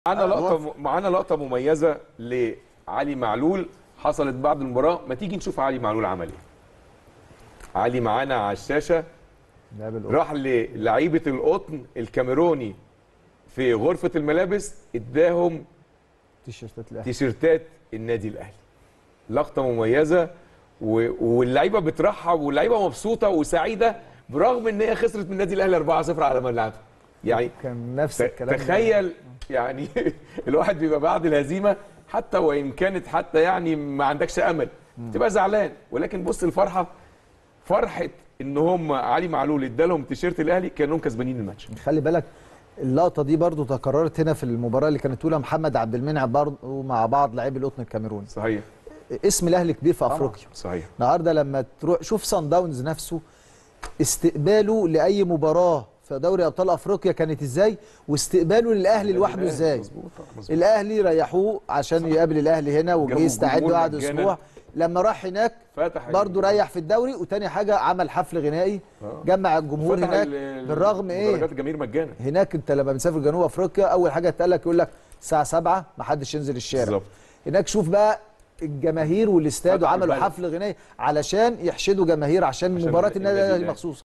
معانا لقطه معانا لقطه مميزه لعلي معلول حصلت بعد المباراه ما تيجي نشوف علي معلول عمل ايه علي معانا على الشاشه لاعب الأوروبي. راح للعيبه القطن الكاميروني في غرفه الملابس اداهم تيشيرتات الاهلي تيشيرتات النادي الاهلي لقطه مميزه و... واللعيبه بترحب واللعيبه مبسوطه وسعيده برغم ان هي خسرت من النادي الاهلي 4-0 على ملعبها يعني كان نفس ت- الكلام ده. تخيل يعني الواحد بيبقى بعد الهزيمه حتى وان كانت حتى يعني ما عندكش امل تبقى زعلان ولكن بص الفرحه فرحه ان هم علي معلول ادالهم تيشيرت الاهلي كانهم كسبانين الماتش خلي بالك اللقطه دي برضو تكررت هنا في المباراه اللي كانت تقولها محمد عبد المنعم برضو مع بعض لاعبي القطن الكاميروني صحيح اسم الاهلي كبير في افريقيا صحيح النهارده لما تروح شوف سان داونز نفسه استقباله لاي مباراه في دوري ابطال افريقيا كانت ازاي واستقباله للاهلي لوحده ازاي مظبوط مظبوط الاهلي ريحوه عشان يقابل الاهلي هنا وجه جابوا يستعد الجمهور وقعد مجانا. اسبوع لما راح هناك فتح برضه ريح في الدوري وتاني حاجه عمل حفل غنائي آه. جمع الجمهور فتح هناك ال- بالرغم ايه درجات الجماهير مجانا هناك انت لما بنسافر جنوب افريقيا اول حاجه اتقال لك يقول لك الساعه 7 ما حدش ينزل الشارع بالظبط هناك شوف بقى الجماهير والاستاد فتح وعملوا البلد. حفل غنائي علشان يحشدوا جماهير عشان, عشان مباراه النادي النادي الاهلي الأهلي. مخصوص